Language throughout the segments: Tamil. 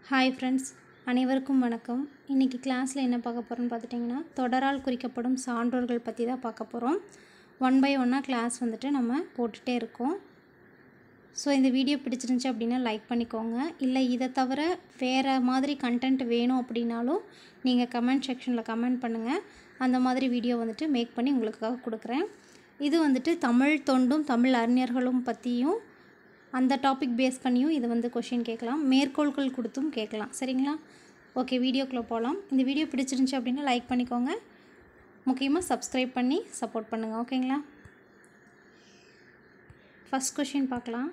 ஹாய் ஃப்ரெண்ட்ஸ் அனைவருக்கும் வணக்கம் இன்றைக்கி கிளாஸில் என்ன பார்க்க போகிறோம்னு பார்த்துட்டிங்கன்னா தொடரால் குறிக்கப்படும் சான்றோர்கள் பற்றி தான் பார்க்க போகிறோம் ஒன் பை ஒன்னாக கிளாஸ் வந்துட்டு நம்ம போட்டுகிட்டே இருக்கோம் ஸோ இந்த வீடியோ பிடிச்சிருந்துச்சி அப்படின்னா லைக் பண்ணிக்கோங்க இல்லை இதை தவிர வேறு மாதிரி கண்டென்ட் வேணும் அப்படின்னாலும் நீங்கள் கமெண்ட் செக்ஷனில் கமெண்ட் பண்ணுங்கள் அந்த மாதிரி வீடியோ வந்துட்டு மேக் பண்ணி உங்களுக்காக கொடுக்குறேன் இது வந்துட்டு தமிழ் தொண்டும் தமிழ் அறிஞர்களும் பற்றியும் அந்த டாபிக் பேஸ் பண்ணியும் இது வந்து கொஷின் கேட்கலாம் மேற்கோள்கள் கொடுத்தும் கேட்கலாம் சரிங்களா ஓகே வீடியோக்குள்ளே போகலாம் இந்த வீடியோ பிடிச்சிருந்துச்சி அப்படின்னா லைக் பண்ணிக்கோங்க முக்கியமாக சப்ஸ்கிரைப் பண்ணி சப்போர்ட் பண்ணுங்கள் ஓகேங்களா ஃபஸ்ட் கொஷின் பார்க்கலாம்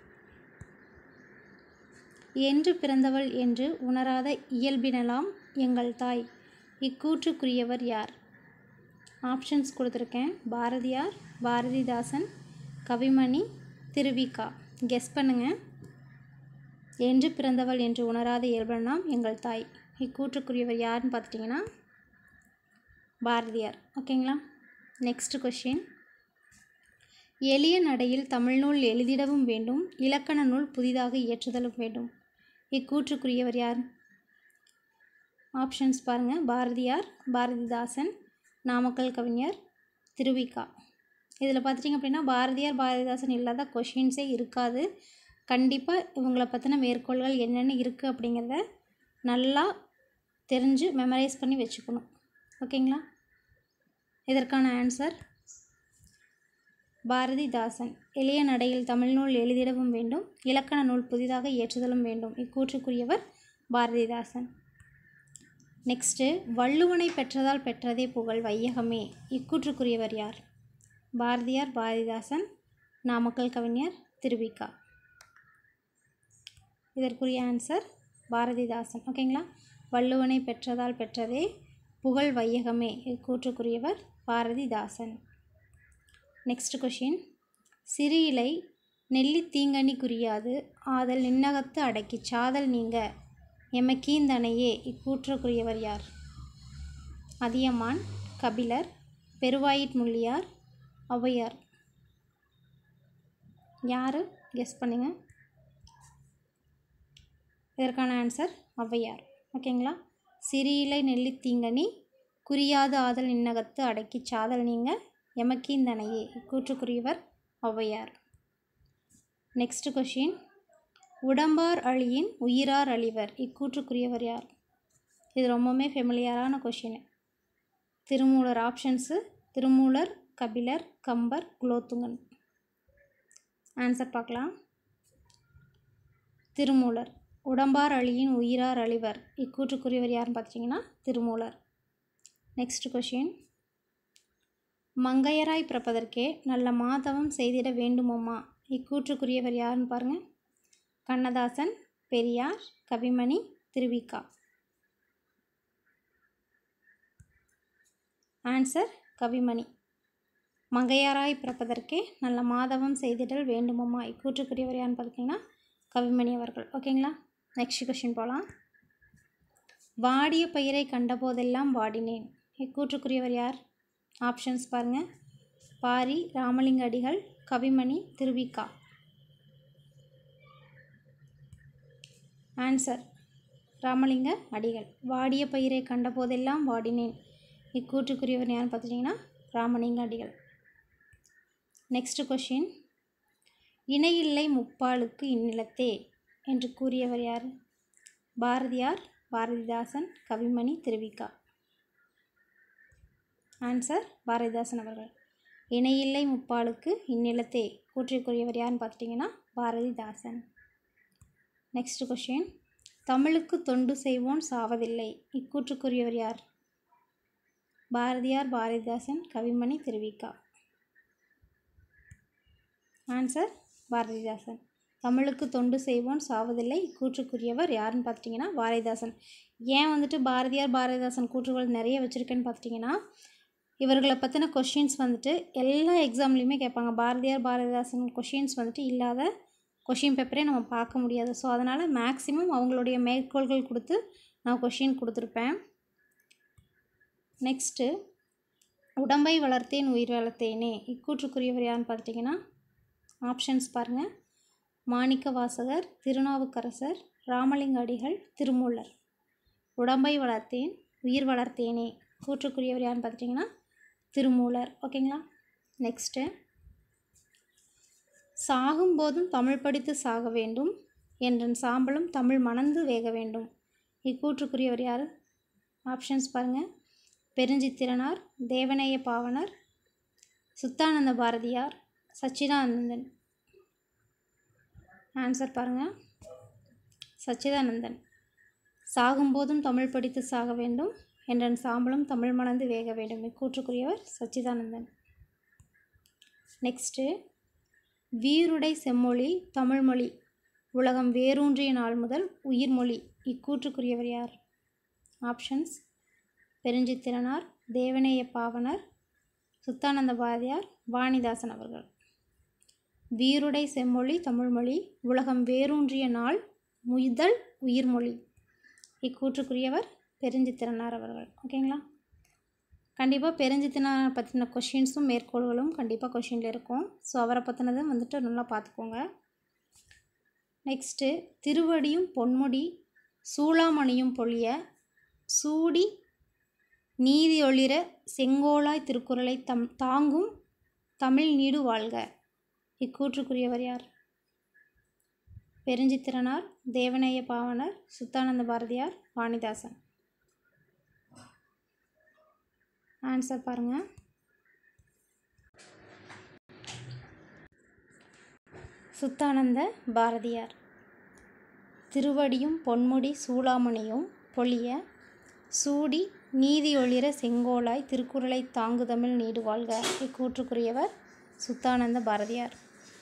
என்று பிறந்தவள் என்று உணராத இயல்பினலாம் எங்கள் தாய் இக்கூற்றுக்குரியவர் யார் ஆப்ஷன்ஸ் கொடுத்துருக்கேன் பாரதியார் பாரதிதாசன் கவிமணி திருவிகா கெஸ் பண்ணுங்க என்று பிறந்தவள் என்று உணராத இயல்பனாம் எங்கள் தாய் இக்கூற்றுக்குரியவர் யாருன்னு பார்த்துட்டிங்கன்னா பாரதியார் ஓகேங்களா நெக்ஸ்ட் கொஷின் எளிய நடையில் தமிழ்நூல் எழுதிடவும் வேண்டும் இலக்கண நூல் புதிதாக இயற்றுதலும் வேண்டும் இக்கூற்றுக்குரியவர் யார் ஆப்ஷன்ஸ் பாருங்கள் பாரதியார் பாரதிதாசன் நாமக்கல் கவிஞர் திருவிகா இதில் பார்த்துட்டிங்க அப்படின்னா பாரதியார் பாரதிதாசன் இல்லாத கொஷின்ஸே இருக்காது கண்டிப்பாக இவங்களை பற்றின மேற்கோள்கள் என்னென்ன இருக்குது அப்படிங்கிறத நல்லா தெரிஞ்சு மெமரைஸ் பண்ணி வச்சுக்கணும் ஓகேங்களா இதற்கான ஆன்சர் பாரதிதாசன் எளிய நடையில் தமிழ்நூல் எழுதிடவும் வேண்டும் இலக்கண நூல் புதிதாக இயற்றுதலும் வேண்டும் இக்கூற்றுக்குரியவர் பாரதிதாசன் நெக்ஸ்ட்டு வள்ளுவனை பெற்றதால் பெற்றதே புகழ் வையகமே இக்கூற்றுக்குரியவர் யார் பாரதியார் பாரதிதாசன் நாமக்கல் கவிஞர் திருவிகா இதற்குரிய ஆன்சர் பாரதிதாசன் ஓகேங்களா வள்ளுவனை பெற்றதால் பெற்றதே புகழ் வையகமே இக்கூற்றுக்குரியவர் பாரதிதாசன் நெக்ஸ்ட் கொஷின் சிறு இலை நெல்லி தீங்கனி குறியாது ஆதல் நின்னகத்து அடக்கி சாதல் நீங்க எமக்கீந்தனையே இக்கூற்றுக்குரியவர் யார் அதியமான் கபிலர் பெருவாயிட் முள்ளியார் ஔவையார் யார் கெஸ் பண்ணுங்க இதற்கான ஆன்சர் ஔவையார் ஓகேங்களா சிறியிலை நெல்லி தீங்கனி குறியாது ஆதல் இன்னகத்து அடக்கி சாதல் நீங்க எமக்கீந்தனையே கூற்றுக்குரியவர் ஔவையார் நெக்ஸ்ட் கொஷின் உடம்பார் அழியின் உயிரார் அழிவர் இக்கூற்றுக்குரியவர் யார் இது ரொம்பவுமே ஃபெமிலியரான question Thirumoolar options Thirumoolar Kapilar Kambar Kulothungan answer பார்க்கலாம் திருமூலர் உடம்பார் அழியின் உயிரார் அழிவர் இக்கூற்றுக்குரியவர் யாருன்னு பார்த்தீங்கன்னா திருமூலர் நெக்ஸ்ட் கொஷின் மங்கையராய் பிறப்பதற்கே நல்ல மாதவம் செய்திட வேண்டுமோமா இக்கூற்றுக்குரியவர் யாருன்னு பாருங்கள் கண்ணதாசன் பெரியார் கவிமணி திருவிக்கா ஆன்சர் கவிமணி மங்கையாராய் பிறப்பதற்கே நல்ல மாதவம் செய்திடல் வேண்டுமம்மா இக்கூற்றுக்குரியவர் யாருன்னு பார்த்தீங்கன்னா கவிமணி அவர்கள் ஓகேங்களா நெக்ஸ்ட் கொஷின் போகலாம் வாடிய பயிரை கண்டபோதெல்லாம் வாடினேன் இக்கூற்றுக்குரியவர் யார் ஆப்ஷன்ஸ் பாருங்கள் பாரி ராமலிங்க அடிகள் கவிமணி திருவிக்கா ஆன்சர் ராமலிங்க அடிகள் வாடிய பயிரை கண்டபோதெல்லாம் வாடினேன் இக்கூற்றுக்குரியவர் யாருன்னு பார்த்துட்டிங்கன்னா ராமலிங்க அடிகள் நெக்ஸ்ட் கொஷின் இணையில்லை முப்பாலுக்கு இந்நிலத்தே என்று கூறியவர் யார் பாரதியார் பாரதிதாசன் கவிமணி திருவிக்கா ஆன்சர் பாரதிதாசன் அவர்கள் இணையில்லை முப்பாலுக்கு இந்நிலத்தே கூற்றிற்குரியவர் யாருன்னு பார்த்துட்டிங்கன்னா பாரதிதாசன் நெக்ஸ்ட் கொஷின் தமிழுக்கு தொண்டு செய்வோன் சாவதில்லை இக்கூற்றுக்குரியவர் யார் பாரதியார் பாரதிதாசன் கவிமணி திருவிக்கா ஆன்சர் பாரதிதாசன் தமிழுக்கு தொண்டு செய்வோன் சாவதில்லை கூற்றுக்குரியவர் யாருன்னு பார்த்துட்டிங்கன்னா பாரதிதாசன் ஏன் வந்துட்டு பாரதியார் பாரதிதாசன் கூற்றுகள் நிறைய வச்சுருக்கேன்னு பார்த்துட்டிங்கன்னா இவர்களை பற்றின கொஷின்ஸ் வந்துட்டு எல்லா எக்ஸாம்லேயுமே கேட்பாங்க பாரதியார் பாரதிதாசன் கொஷின்ஸ் வந்துட்டு இல்லாத கொஷின் பேப்பரே நம்ம பார்க்க முடியாது ஸோ அதனால் மேக்ஸிமம் அவங்களுடைய மேற்கோள்கள் கொடுத்து நான் கொஷின் கொடுத்துருப்பேன் நெக்ஸ்ட்டு உடம்பை வளர்த்தேன் உயிர் வளர்த்தேனே இக்கூற்றுக்குரியவர் யாருன்னு பார்த்துட்டிங்கன்னா ஆப்ஷன்ஸ் பாருங்கள் மாணிக்க வாசகர் திருநாவுக்கரசர் ராமலிங்க அடிகள் திருமூலர் உடம்பை வளர்த்தேன் உயிர் வளர்த்தேனே கூற்றுக்குரியவர் யாருன்னு பார்த்துட்டிங்கன்னா திருமூலர் ஓகேங்களா நெக்ஸ்ட்டு சாகும்போதும் தமிழ் படித்து சாக வேண்டும் என்றன் சாம்பலும் தமிழ் மணந்து வேக வேண்டும் இக்கூற்றுக்குரியவர் யார் ஆப்ஷன்ஸ் பாருங்கள் பெருஞ்சித்திரனார் தேவநேய பாவனர் சுத்தானந்த பாரதியார் சச்சிதானந்தன் ஆன்சர் பாருங்கள் சச்சிதானந்தன் சாகும்போதும் தமிழ் படித்து சாக வேண்டும் என்றன் சாம்பலும் தமிழ் மணந்து வேக வேண்டும் இக்கூற்றுக்குரியவர் சச்சிதானந்தன் நெக்ஸ்ட்டு வீருடை செம்மொழி தமிழ்மொழி உலகம் வேரூன்றிய நாள் முதல் உயிர்மொழி இக்கூற்றுக்குரியவர் யார் ஆப்ஷன்ஸ் பெருஞ்சித்திரனார் தேவநேய பாவனர் சுத்தானந்த பாரதியார் வாணிதாசன் அவர்கள் வீருடை செம்மொழி தமிழ்மொழி உலகம் வேரூன்றிய நாள் முதல் உயிர்மொழி இக்கூற்றுக்குரியவர் பெருஞ்சித்திரனார் அவர்கள் ஓகேங்களா கண்டிப்பாக பெருஞ்சித்திரனார் பற்றின கொஷின்ஸும் மேற்கோள்களும் கண்டிப்பாக கொஷினில் இருக்கும் ஸோ அவரை பற்றினதை வந்துட்டு நல்லா பார்த்துக்கோங்க நெக்ஸ்ட்டு திருவடியும் பொன்முடி சூளாமணியும் பொழிய சூடி நீதி ஒளிர செங்கோலாய் திருக்குறளை தம் தாங்கும் தமிழ் நீடு வாழ்க இக்கூற்றுக்குரியவர் யார் பெருஞ்சித்திரனார் தேவநேய பாவனர் சுத்தானந்த பாரதியார் வாணிதாசன் ஆன்சர் பாருங்கள் சுத்தானந்த பாரதியார் திருவடியும் பொன்முடி சூளாமணியும் பொழிய சூடி நீதி ஒளிர செங்கோலாய் திருக்குறளை தாங்குதமிழ் நீடு வாழ்க இக்கூற்றுக்குரியவர் சுத்தானந்த பாரதியார்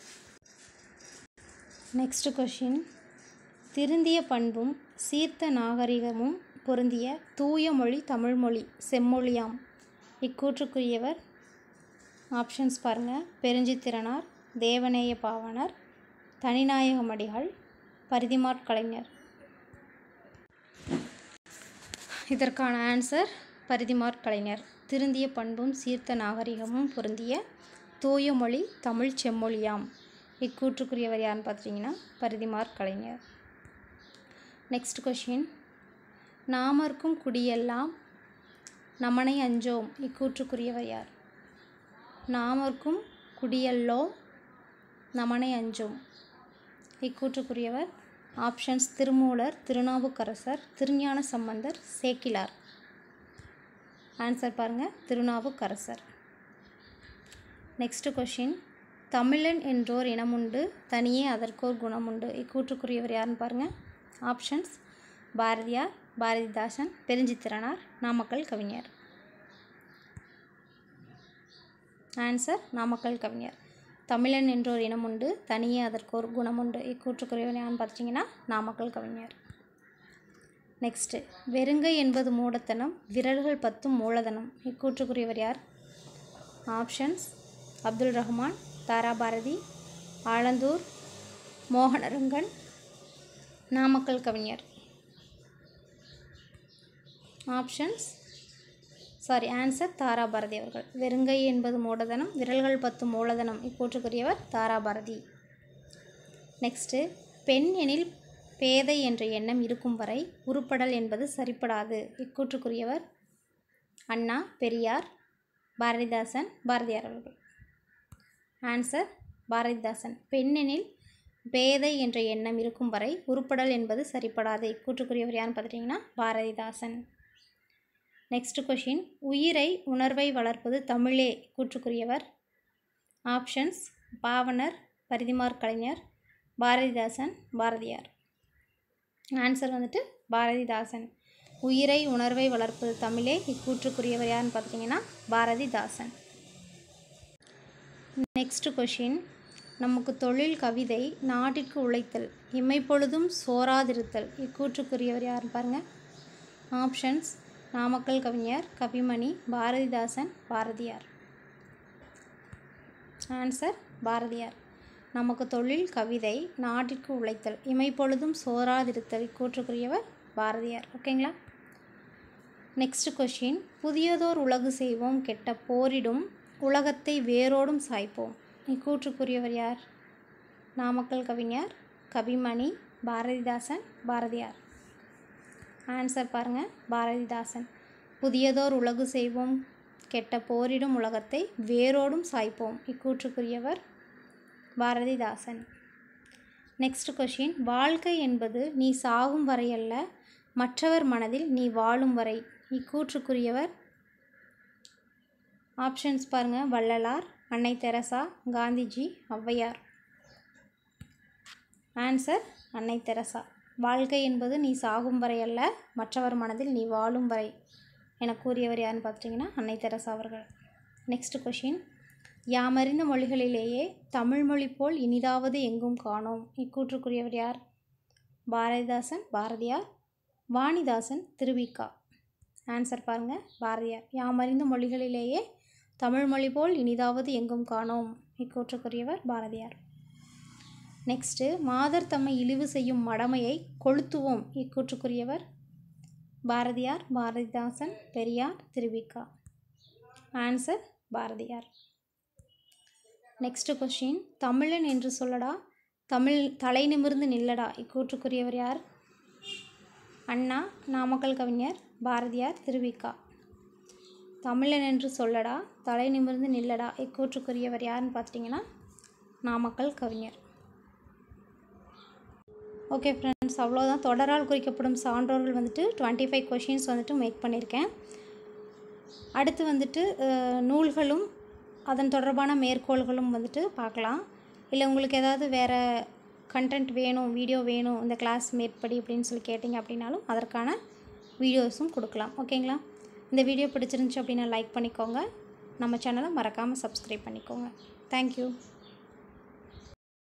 நெக்ஸ்ட் கொஷின் திருந்திய பண்பும் சீர்த்த நாகரிகமும் பொருந்திய தூய மொழி தமிழ்மொழி செம்மொழியாம் இக்கூற்றுக்குரியவர் ஆப்ஷன்ஸ் பாருங்கள் பெருஞ்சித்திரனார் தேவநேய பாவனர் தனிநாயகமடிகள் பரிதிமாற் கலைஞர் இதற்கான ஆன்சர் பரிதிமாற் கலைஞர் திருந்திய பண்பும் சீர்த்த நாகரிகமும் பொருந்திய தூய மொழி தமிழ் செம்மொழியாம் இக்கூற்றுக்குரியவர் யாருன்னு பார்த்தீங்கன்னா பரிதிமாற் கலைஞர் நெக்ஸ்ட் கொஷின் நாமர்க்கும் குடியெல்லாம் நமனை அஞ்சோம் இக்கூற்றுக்குரியவர் யார் நாமர்க்கும் குடியல்லோம் நமனை அஞ்சோம் இக்கூற்றுக்குரியவர் ஆப்ஷன்ஸ் திருமூலர் திருநாவுக்கரசர் திருஞான சம்பந்தர் சேக்கிலார் ஆன்சர் பாருங்கள் திருநாவுக்கரசர் நெக்ஸ்ட் கொஷின் தமிழன் என்றோர் இனமுண்டு தனியே அதற்கோர் குணமுண்டு இக்கூற்றுக்குரியவர் யாருன்னு பாருங்கள் ஆப்ஷன்ஸ் பாரதியார் பாரதிதாசன் பெருஞ்சித்திரனார் நாமக்கல் கவிஞர் ஆன்சர் நாமக்கல் கவிஞர் தமிழன் என்றோர் இனமுண்டு தனியே அதற்கோர் குணமுண்டு இக்கூற்றுக்குரியவர் யாருன்னு பார்த்தீங்கன்னா நாமக்கல் கவிஞர் நெக்ஸ்ட்டு வெறுங்கை என்பது மூடத்தனம் விரல்கள் பத்தும் மூலதனம் இக்கூற்றுக்குரியவர் யார் options Abdul Rahman Tharabharathi Alandur Mohanarangan Namakkal Kavignar options sorry answer Thara Bharathi அவர்கள் வெறுங்கை என்பது மூலதனம் விரல்கள் பத்து மூலதனம் இக்கூற்றுக்குரியவர் தாராபாரதி நெக்ஸ்ட்டு பெண் எனில் பேதை என்ற எண்ணம் இருக்கும் வரை உருப்படல் என்பது சரிப்படாது இக்கூற்றுக்குரியவர் அண்ணா பெரியார் பாரதிதாசன் பாரதியார் அவர்கள் ஆன்சர் பாரதிதாசன் பெண்ணெனில் பேதை என்ற எண்ணம் இருக்கும் வரை உருப்படல் என்பது சரிப்படாது இக்கூற்றுக்குரியவர் யாருன்னு பார்த்துட்டிங்கன்னா பாரதிதாசன் நெக்ஸ்ட் கொஷின் உயிரை உணர்வை வளர்ப்பது தமிழே கூற்றுக்குரியவர் ஆப்ஷன்ஸ் பாவனர் பரிதிமார் கலைஞர் பாரதிதாசன் பாரதியார் ஆன்சர் வந்துட்டு பாரதிதாசன் உயிரை உணர்வை வளர்ப்பது தமிழே இக்கூற்றுக்குரியவர் யாருன்னு பார்த்தீங்கன்னா பாரதிதாசன் நெக்ஸ்ட் கொஷின் நமக்கு தொழில் கவிதை நாட்டிற்கு உழைத்தல் இமைப்பொழுதும் சோராதிருத்தல் இக்கூற்றுக்குரியவர் யாருன்னு பாருங்கள் ஆப்ஷன்ஸ் நாமக்கல் கவிஞர் கவிமணி பாரதிதாசன் பாரதியார் ஆன்சர் பாரதியார் நமக்கு தொழில் கவிதை நாட்டிற்கு உழைத்தல் இமைப்பொழுதும் சோராதிருத்தல் கூற்றுக்குரியவர் பாரதியார் ஓகேங்களா நெக்ஸ்ட் கொஷின் புதியதோர் உலகு செய்வோம் கெட்ட போரிடும் உலகத்தை வேரோடும் சாய்ப்போம் இக்கூற்றுக்குரியவர் யார் நாமக்கல் கவிஞர் கவிமணி பாரதிதாசன் பாரதியார் ஆன்சர் பாருங்கள் பாரதிதாசன் புதியதோர் உலகு செய்வோம் கெட்ட போரிடும் உலகத்தை வேரோடும் சாய்ப்போம் இக்கூற்றுக்குரியவர் பாரதிதாசன் நெக்ஸ்ட் கொஷின் வாழ்க்கை என்பது நீ சாகும் வரையல்ல மற்றவர் மனதில் நீ வாழும் வரை இக்கூற்றுக்குரியவர் ஆப்ஷன்ஸ் பாருங்கள் Vallalar Annai Teresa Gandhiji Avvaiyar answer Annai Teresa வாழ்க்கை என்பது நீ சாகும் வரை அல்ல மற்றவர் மனதில் நீ வாழும் வரை என கூறியவர் யாருன்னு பார்த்துட்டிங்கன்னா அன்னை தெரசா அவர்கள் நெக்ஸ்ட் கொஷின் யாமறிந்த மொழிகளிலேயே தமிழ் மொழி போல் இனிதாவது எங்கும் காணோம் இக்கூற்றுக்குரியவர் யார் பாரதிதாசன் பாரதியார் வாணிதாசன் திருவிக்கா ஆன்சர் பாருங்கள் பாரதியார் யாமறிந்த மொழிகளிலேயே தமிழ் மொழி போல் இனிதாவது எங்கும் காணோம் இக்கூற்றுக்குரியவர் பாரதியார் நெக்ஸ்ட்டு மாதர் தம்மை இழிவு செய்யும் மடமையை கொளுத்துவோம் இக்கூற்றுக்குரியவர் Bharathiyar Bharathidasan Periyar Thiruvika answer Bharathiyar next question தமிழன் என்று சொல்லடா தமிழ் தலை நிமிர்ந்து நில்லடா இக்கூற்றுக்குரியவர் யார் அண்ணா நாமக்கல் கவிஞர் பாரதியார் திருவிக்கா தமிழன் என்று சொல்லடா தலை நிமிர்ந்து நில்லடா இக்கூற்றுக்குரியவர் யாருன்னு பார்த்துட்டிங்கன்னா நாமக்கல் கவிஞர் ஓகே ஃப்ரெண்ட்ஸ் அவ்வளோதான் தொடரால் குறிக்கப்படும் சான்றோர்கள் வந்துட்டு டுவெண்ட்டி ஃபைவ் கொஷின்ஸ் வந்துட்டு மேக் பண்ணியிருக்கேன் அடுத்து வந்துட்டு அஹ், நூல்களும் அதன் தொடர்பான மேற்கோள்களும் வந்துட்டு பார்க்கலாம் இல்லை உங்களுக்கு ஏதாவது வேறு கண்டென்ட் வேணும் வீடியோ வேணும் இந்த கிளாஸ் மேற்படி அப்படின்னு சொல்லி கேட்டிங்க அப்படின்னாலும் அதற்கான வீடியோஸும் கொடுக்கலாம் ஓகேங்களா இந்த வீடியோ பிடிச்சிருந்துச்சு அப்படின்னா லைக் பண்ணிக்கோங்க நம்ம சேனலை மறக்காமல் சப்ஸ்கிரைப் பண்ணிக்கோங்க தேங்க்யூ